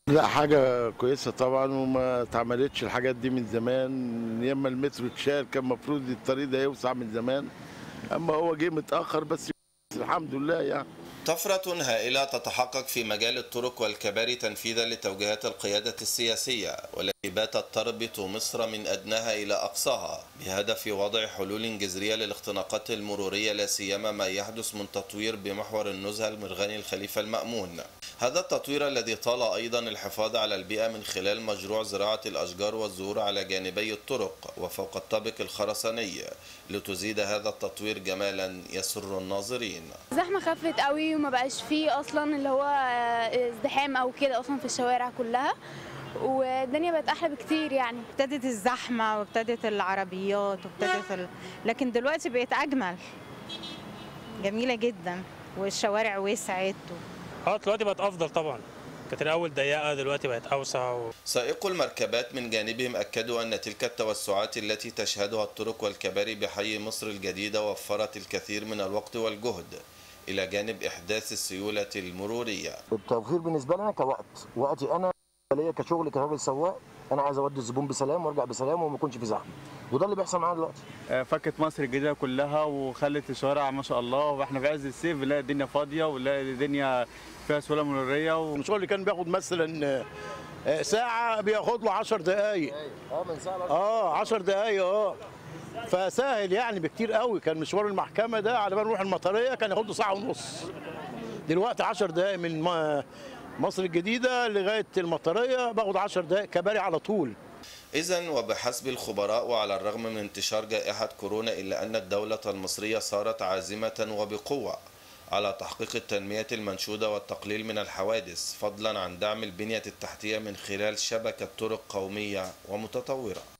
لا حاجة كويسة طبعا وما اتعملتش الحاجات دي من زمان ياما المترو اتشال كان المفروض الطريق ده يوسع من زمان اما هو جه متأخر بس الحمد لله يعني طفرة هائلة تتحقق في مجال الطرق والكباري تنفيذا لتوجيهات القيادة السياسية والتي باتت تربط مصر من أدناها إلى أقصاها بهدف وضع حلول جذرية للاختناقات المرورية لا سيما ما يحدث من تطوير بمحور النزهة المرغني الخليفة المأمون هذا التطوير الذي طال أيضا الحفاظ على البيئة من خلال مشروع زراعة الأشجار والزهور على جانبي الطرق وفوق الطابق الخرساني لتزيد هذا التطوير جمالا يسر الناظرين الزحمة خفت قوي وما بقاش فيه اصلا اللي هو ازدحام او كده اصلا في الشوارع كلها والدنيا بقت احلى بكتير يعني ابتدت الزحمه وابتدت العربيات وابتدت ال... لكن دلوقتي بقت اجمل جميله جدا والشوارع وسعت و... اه دلوقتي بقت افضل طبعا كانت الاول ضيقه دلوقتي بقت اوسع و... سائقو المركبات من جانبهم أكدوا أن تلك التوسعات التي تشهدها الطرق والكباري بحي مصر الجديدة وفرت الكثير من الوقت والجهد إلى جانب إحداث السيولة المرورية التوفير بالنسبه لنا كوقت وقتي انا ليا كشغل كراجل سواق انا عايز اودي الزبون بسلام وارجع بسلام وما يكونش في زحمه وده اللي بيحصل معانا دلوقتي فكت مصر الجديده كلها وخلت الشوارع ما شاء الله واحنا في عز الصيف بنلاقي الدنيا فاضيه ونلاقي الدنيا فيها سهوله مروريه و... المشوار اللي كان بياخد مثلا آه، ساعة بياخد له 10 دقايق اه من ساعه اه 10 دقايق اه فسهل يعني بكتير قوي كان مشوار المحكمة ده على ما نروح المطرية كان ياخد له ساعة ونص دلوقتي 10 دقايق من ما- مصر الجديدة لغاية المطرية باخد 10 دقايق كباري على طول إذا وبحسب الخبراء وعلى الرغم من انتشار جائحة كورونا إلا أن الدولة المصرية صارت عازمة وبقوة على تحقيق التنمية المنشودة والتقليل من الحوادث فضلا عن دعم البنية التحتية من خلال شبكة طرق قومية ومتطورة